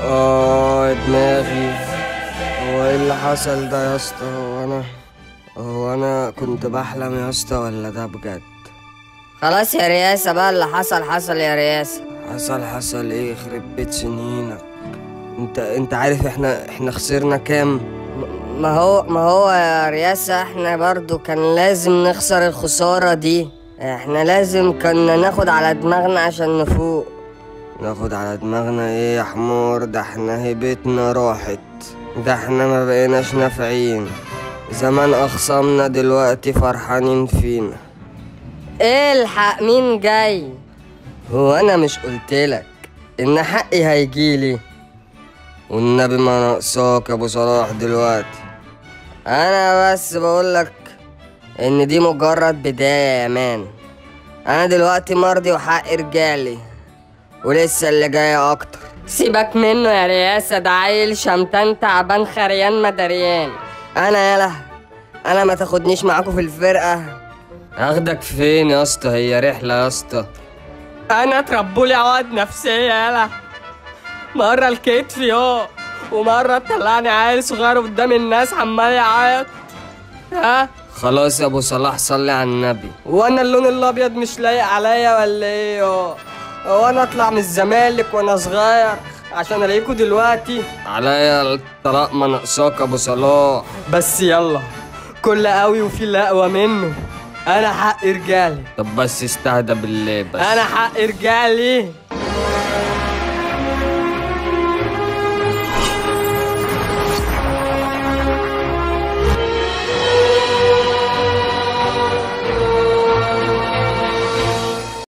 اه دماغي هو ايه اللي حصل ده يا اسطى هو انا هو انا كنت بحلم يا اسطى ولا ده بجد خلاص يا رياسة بقى اللي حصل حصل يا رياسة حصل حصل ايه يخرب بيت سنينك انت انت عارف احنا احنا خسرنا كام ما هو ما هو يا رياسة احنا برضو كان لازم نخسر الخسارة دي احنا لازم كنا ناخد على دماغنا عشان نفوق ناخد على دماغنا ايه يا حمار ده احنا هيبتنا راحت ده احنا ما بقيناش نافعين زمان اخصامنا دلوقتي فرحانين فينا الحق مين جاي هو انا مش قلتلك ان حقي هيجيلي والنبي ما ناقصاك يا ابو صلاح دلوقتي انا بس بقولك ان دي مجرد بداية يا مان انا دلوقتي مرضي وحقي رجالي ولسه اللي جاي اكتر سيبك منه يا رياسة ده عيل شمتان تعبان خريان مدريان انا يلا انا ما تاخدنيش معاكم في الفرقة اخدك فين يا اسطى هي رحله يا اسطى انا اتربولي عقد نفسية يلا مرة الكتف يو ومرة طلعني عيل صغير قدام الناس عمال يعيط ها خلاص يا ابو صلاح صلي على النبي وانا اللون الابيض مش لايق عليا ولا ايه يو هو انا اطلع من الزمالك وانا صغير عشان الاقيكوا دلوقتي عليا الطلاق ما ناقصاك يا ابو صلاح بس يلا كل قوي وفي اللي اقوى منه انا حق رجالي طب بس استهدى بالله بس انا حق رجالي